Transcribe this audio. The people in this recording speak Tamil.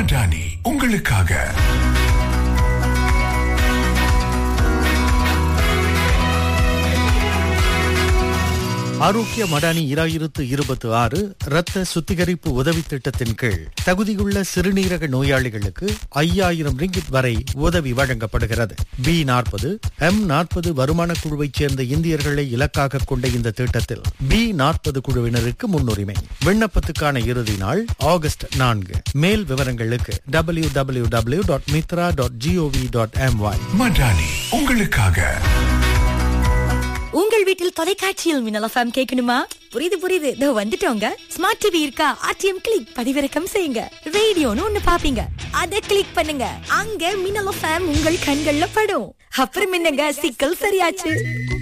மடானி உங்களுக்காக ஆரோக்கிய மடானி இராயிரத்து இருபத்தி ஆறு இரத்த சுத்திகரிப்பு உதவி திட்டத்தின் கீழ் தகுதியுள்ள சிறுநீரக நோயாளிகளுக்கு ஐயாயிரம் ரிங்கிட் வரை உதவி வழங்கப்படுகிறது பி நாற்பது எம் நாற்பது வருமான குழுவைச் சேர்ந்த இந்தியர்களை இலக்காக கொண்ட இந்த திட்டத்தில் பி நாற்பது குழுவினருக்கு முன்னுரிமை விண்ணப்பத்துக்கான இறுதி நாள் ஆகஸ்ட் நான்கு மேல் விவரங்களுக்கு W W W dot Mitra dot G O V dot M Y Madani உங்களுக்காக உங்கள் வீட்டில் தொலைக்காட்சியில் மின்னல் எஃப்எம் கேட்கணுமா புரியுது புரியுது இதோ வந்துட்டோங்க ஸ்மார்ட் டிவி இருக்கா ஆர்டிஎம் கிளிக் பதிவிறக்கம் செய்யுங்க ரேடியோன்னு ஒண்ணு பாப்பீங்க அதை கிளிக் பண்ணுங்க அங்க மின்னல் எஃப்எம் உங்கள் கண்கள்ல படும் அப்புறம் என்னங்க சிக்கல் சரியாச்சு